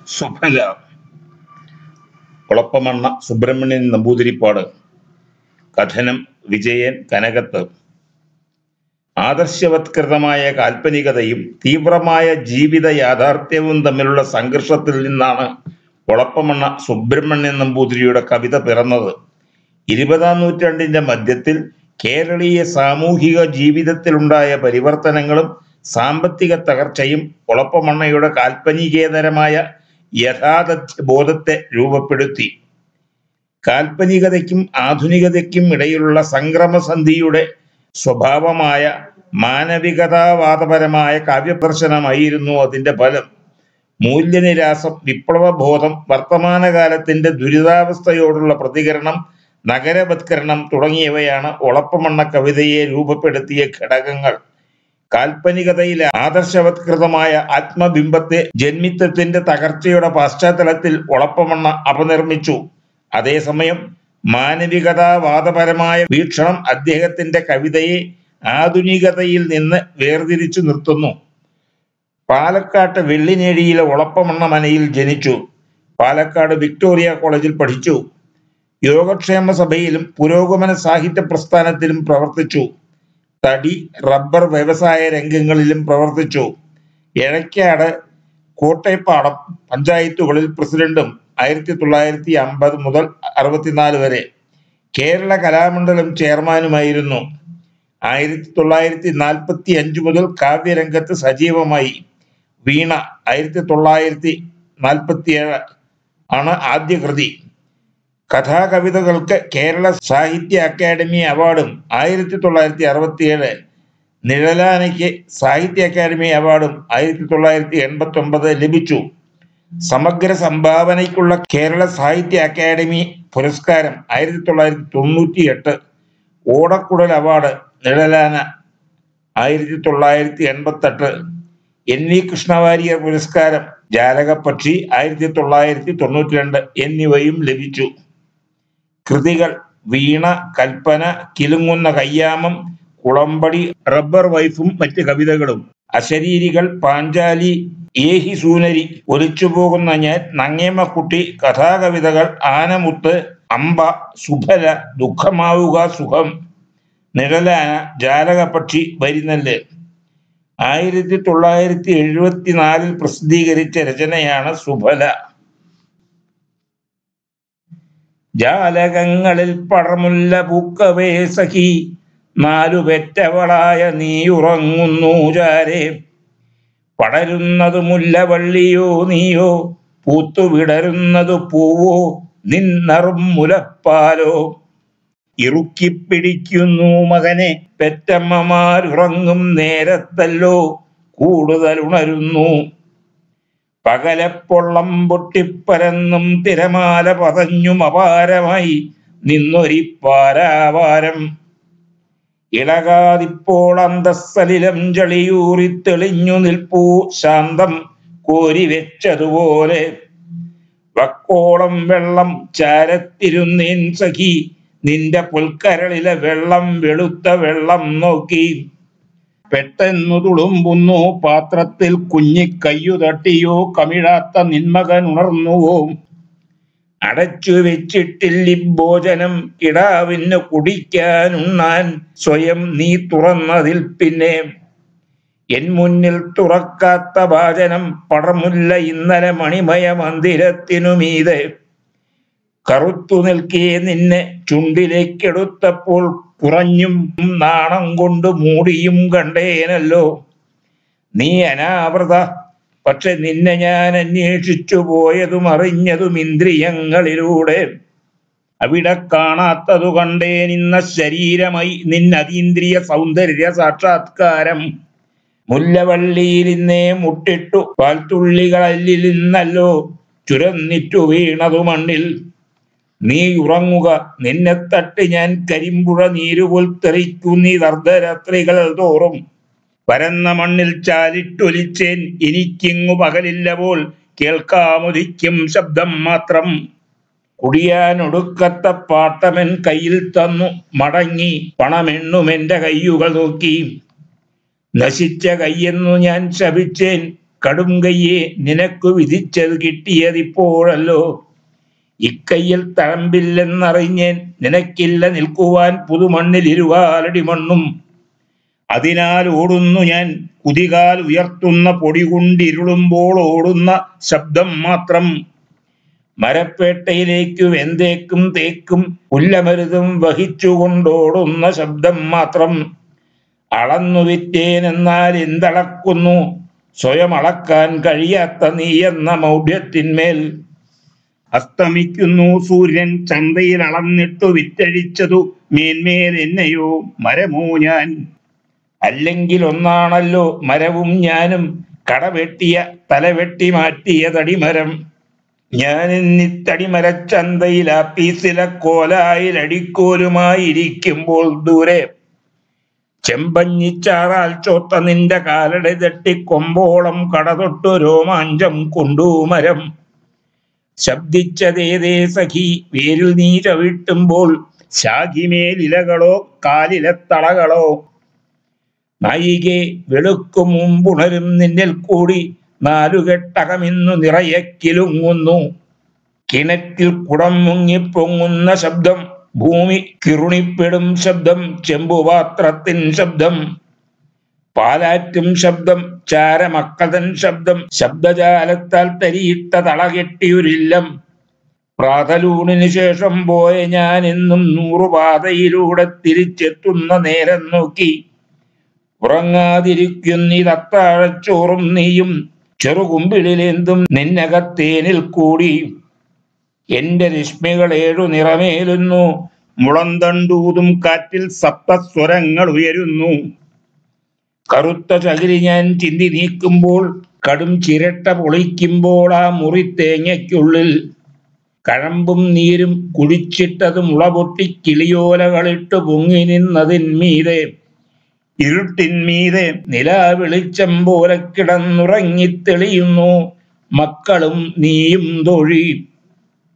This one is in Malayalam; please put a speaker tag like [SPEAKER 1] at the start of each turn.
[SPEAKER 1] സുഫല കുളപ്പമണ്ണ സുബ്രഹ്മണ്യൻ നമ്പൂതിരിപ്പാട് കഥനം വിജയൻ കനകത്ത് ആദർശവത്കൃതമായ കാൽപ്പനികതയും തീവ്രമായ ജീവിത യാഥാർത്ഥ്യവും തമ്മിലുള്ള സംഘർഷത്തിൽ നിന്നാണ് കുളപ്പമണ്ണ സുബ്രഹ്മണ്യൻ നമ്പൂതിരിയുടെ കവിത പിറന്നത് ഇരുപതാം നൂറ്റാണ്ടിന്റെ മധ്യത്തിൽ കേരളീയ സാമൂഹിക ജീവിതത്തിലുണ്ടായ പരിവർത്തനങ്ങളും സാമ്പത്തിക തകർച്ചയും കുളപ്പമണ്ണയുടെ കാൽപ്പനികേതരമായ യഥാതഥ്യ ബോധത്തെ രൂപപ്പെടുത്തി കാൽപ്പനികതയ്ക്കും ആധുനികതയ്ക്കും ഇടയിലുള്ള സംക്രമസന്ധിയുടെ സ്വഭാവമായ മാനവികതാവാദപരമായ കാവ്യദർശനമായിരുന്നു അതിന്റെ ഫലം മൂല്യനിരാസം വിപ്ലവബോധം വർത്തമാനകാലത്തിന്റെ ദുരിതാവസ്ഥയോടുള്ള പ്രതികരണം നഗരവത്കരണം തുടങ്ങിയവയാണ് ഒളപ്പമണ്ണ കവിതയെ രൂപപ്പെടുത്തിയ ഘടകങ്ങൾ കാൽപ്പനികതയിലെ ആദർശവത്കൃതമായ ആത്മബിംബത്തെ ജന്മിത്വത്തിന്റെ തകർച്ചയുടെ പശ്ചാത്തലത്തിൽ ഒളപ്പമണ്ണ അപനിർമ്മിച്ചു അതേസമയം മാനവികതാവാദപരമായ വീക്ഷണം അദ്ദേഹത്തിന്റെ കവിതയെ ആധുനികതയിൽ നിന്ന് വേർതിരിച്ചു നിർത്തുന്നു പാലക്കാട്ട് വെള്ളിനേഴിയിലെ ഒളപ്പമണ്ണ മനയിൽ ജനിച്ചു പാലക്കാട് വിക്ടോറിയ കോളേജിൽ പഠിച്ചു യോഗക്ഷേമ സഭയിലും പുരോഗമന സാഹിത്യ പ്രസ്ഥാനത്തിലും പ്രവർത്തിച്ചു തടി റബ്ബർ വ്യവസായ രംഗങ്ങളിലും പ്രവർത്തിച്ചു എഴക്കാട് കോട്ടയപ്പാടം പഞ്ചായത്തുകളിൽ പ്രസിഡന്റും ആയിരത്തി തൊള്ളായിരത്തി അമ്പത് മുതൽ അറുപത്തിനാല് വരെ കേരള കലാമണ്ഡലം ചെയർമാനുമായിരുന്നു ആയിരത്തി തൊള്ളായിരത്തി നാൽപ്പത്തി അഞ്ച് മുതൽ കാവ്യരംഗത്ത് സജീവമായി വീണ ആയിരത്തി തൊള്ളായിരത്തി നാൽപ്പത്തി ഏഴ് ആണ് ആദ്യ കൃതി കഥാകവിതകൾക്ക് കേരള സാഹിത്യ അക്കാദമി അവാർഡും ആയിരത്തി തൊള്ളായിരത്തി അറുപത്തി ഏഴ് നിഴലാനയ്ക്ക് സാഹിത്യ അക്കാദമി അവാർഡും ആയിരത്തി തൊള്ളായിരത്തി എൺപത്തി ഒമ്പത് ലഭിച്ചു സമഗ്ര സംഭാവനയ്ക്കുള്ള കേരള സാഹിത്യ അക്കാദമി പുരസ്കാരം ആയിരത്തി തൊള്ളായിരത്തി തൊണ്ണൂറ്റി എട്ട് ഓടക്കുടൽ അവാർഡ് നിഴലാന ആയിരത്തി തൊള്ളായിരത്തി എൺപത്തെട്ട് എൻ വി കൃഷ്ണവാര്യർ പുരസ്കാരം ജാലകപക്ഷി ആയിരത്തി തൊള്ളായിരത്തി തൊണ്ണൂറ്റി രണ്ട് എന്നിവയും ലഭിച്ചു കൃതികൾ വീണ കൽപ്പന കിലുങ്ങുന്ന കയ്യാമം കുളമ്പടി റബ്ബർ വൈഫും മറ്റ് കവിതകളും അശരീരികൾ പാഞ്ചാലി ഏഹി സൂനരി ഒലിച്ചുപോകുന്ന ഞാൻ നങ്ങേമക്കുട്ടി കഥാകവിതകൾ ആനമുത്ത് അമ്പ സുഭല ദുഃഖമാവുക സുഖം നിഴലാന ജാലകപക്ഷി വരിനെല്ല് ആയിരത്തി തൊള്ളായിരത്തി എഴുപത്തിനാലിൽ പ്രസിദ്ധീകരിച്ച രചനയാണ് സുഫല ജാലകങ്ങളിൽ പടമുല്ല പൂക്കവേ സഖി നാലു പെറ്റവളായ നീ ഉറങ്ങുന്നു ചാരേ പടരുന്നത് മുല്ലവള്ളിയോ നീയോ പൂത്തു വിടരുന്നത് പൂവോ നിന്നറും മുലപ്പാലോ ഇറുക്കിപ്പിടിക്കുന്നു മകനെ പെറ്റമ്മമാരുറങ്ങും നേരത്തല്ലോ കൂടുതൽ ഉണരുന്നു പകലപ്പൊള്ളം പൊട്ടിപ്പരന്നും തിരമാല പതഞ്ഞും അപാരമായി നിന്നൊരിപ്പാരാവാരം ഇളകാതിപ്പോൾ അന്തസ്സലിലം ജളിയൂറി തെളിഞ്ഞു നിൽപ്പൂ ശാന്തം കോരി വെച്ചതുപോലെ വക്കോളം വെള്ളം ചാരത്തിരുന്നേൻ സഖി നിന്റെ പുൽക്കരളിലെ വെള്ളം വെളുത്ത വെള്ളം നോക്കി പെട്ടെന്നു തുളുമ്പുന്നു പാത്രത്തിൽ കുഞ്ഞി കയ്യു തട്ടിയോ കമിഴാത്ത നിന്മകൻ ഉണർന്നുവോ അടച്ചു വെച്ചിട്ടില്ലി ഭോജനം കിടാവിന് കുടിക്കാനുണ്ണാൻ സ്വയം നീ തുറന്നതിൽ പിന്നെ എൻ മുന്നിൽ തുറക്കാത്ത ഭാജനം പടമുല്ല ഇന്നലെ മണിമയ മന്ദിരത്തിനു മീതെ കറുത്തു നിൽക്കിയ നിന്നെ ചുണ്ടിലേക്കെടുത്തപ്പോൾ കുറഞ്ഞും നാണം കൊണ്ട് മൂടിയും കണ്ടേനല്ലോ നീ അനാവൃത പക്ഷെ നിന്നെ ഞാൻ അന്വേഷിച്ചു പോയതും അറിഞ്ഞതും ഇന്ദ്രിയങ്ങളിലൂടെ അവിടെ കാണാത്തതു കണ്ടേ നിന്ന ശരീരമായി നിന്നതീന്ദ്രിയ സൗന്ദര്യ സാക്ഷാത്കാരം മുല്ലവള്ളിയിൽ ഇന്നേ മുട്ടിട്ടു പാൽത്തുള്ളികളല്ലിൽ നിന്നല്ലോ ചുരന്നിറ്റു വീണതു മണ്ണിൽ നീ ഉറങ്ങുക നിന്നെ തട്ടി ഞാൻ കരിമ്പുഴ നീരുപോൽ തെറിക്കുന്നീ അർദ്ധരാത്രികൾ തോറും പരന്ന മണ്ണിൽ ചാലിട്ടൊലിച്ചേൻ എനിക്കിങ്ങു പകലില്ല പോൽ കേൾക്കാമൊരിക്കും ശബ്ദം മാത്രം കുടിയാനൊടുക്കത്ത പാട്ടമൻ കയ്യിൽ തന്നു മടങ്ങി പണമെണ്ണുമെന്റെ കയ്യുകൾ നോക്കി നശിച്ച കയ്യെന്നു ഞാൻ ശപിച്ചേൻ കടും കയ്യെ നിനക്കു വിധിച്ചത് കിട്ടിയതിപ്പോഴല്ലോ ഇക്കയ്യിൽ തഴമ്പില്ലെന്നറിഞ്ഞേൻ നിനക്കില്ല നിൽക്കുവാൻ പുതുമണ്ണിൽ ഇരുവാലടി മണ്ണും അതിനാൽ ഓടുന്നു ഞാൻ കുതികാൽ ഉയർത്തുന്ന പൊടി കൊണ്ടിരുളുമ്പോൾ ഓടുന്ന ശബ്ദം മാത്രം മരപ്പേട്ടയിലേക്കു വെന്തേക്കും തേക്കും പുല്ലമരുതും വഹിച്ചുകൊണ്ടോടുന്ന ശബ്ദം മാത്രം അളന്നു വിറ്റേനെന്നാൽ എന്തളക്കുന്നു സ്വയം അളക്കാൻ കഴിയാത്ത നീ എന്ന മൗഢ്യത്തിന്മേൽ അസ്തമിക്കുന്നു സൂര്യൻ ചന്തയിൽ അളന്നിട്ടു വിറ്റഴിച്ചതു മേന്മേൽ എന്നെയോ മരമോ ഞാൻ അല്ലെങ്കിൽ ഒന്നാണല്ലോ മരവും ഞാനും കടവെട്ടിയ തലവെട്ടി മാറ്റിയ തടിമരം ഞാൻ ഇന്നിത്തടിമരച്ചന്തയിൽ ആപ്പീസിലെ കോലായിൽ അടിക്കോലുമായിരിക്കുമ്പോൾ ദൂരെ ചെമ്പഞ്ഞിച്ചാറാൽ ചോത്ത നിന്റെ കാലടി തട്ടി കൊമ്പോളം കടതൊട്ടു രോമാഞ്ചം കൊണ്ടു മരം ശബ്ദിച്ചതേതേ സഖി വേരിൽ നീ ചവിട്ടുമ്പോൾ ശാഖിമേലിലകളോ കാലിലെ തളകളോ നായികെ വെളുക്കും മുമ്പുണരും നിന്നിൽ കൂടി നാലുകെട്ടകമിന്നു നിറയെ കിലുങ്ങുന്നു കിണറ്റിൽ കുടം മുങ്ങിപ്പൊങ്ങുന്ന ശബ്ദം ഭൂമി കിറുണിപ്പെടും ശബ്ദം ചെമ്പുപാത്രത്തിൻ ശബ്ദം പാലാറ്റും ശബ്ദം ചാരമക്കതൻ ശബ്ദം ശബ്ദജാലത്താൽ തരിയിട്ട തളകെട്ടിയൊരില്ലം പ്രാതലൂണിന് ശേഷം പോയ ഞാൻ എന്നും നൂറുപാതയിലൂടെ തിരിച്ചെത്തുന്ന നേരം നോക്കി ഉറങ്ങാതിരിക്കുന്നിതത്താഴച്ചോറും നീയും ചെറുകുമ്പിളിലെന്തും നിന്നകത്തേനിൽ കൂടി എന്റെ രശ്മികൾ ഏഴു നിറമേലുന്നു മുളന്തണ്ടൂതും കാറ്റിൽ സപ്തസ്വരങ്ങൾ ഉയരുന്നു കറുത്ത ചകിരി ഞാൻ ചിന്തി നീക്കുമ്പോൾ കടും ചിരട്ട പൊളിക്കുമ്പോൾ ആ മുറി തേങ്ങയ്ക്കുള്ളിൽ കഴമ്പും നീരും കുഴിച്ചിട്ടത് മുളപൊട്ടി കിളിയോലകളിട്ട് പൊങ്ങി നിന്നതിന്മീതെ ഇരുട്ടിന്മീതെ നിലാവെളിച്ചം പോലെ കിടന്നുറങ്ങിത്തെളിയുന്നു മക്കളും നീയും തൊഴി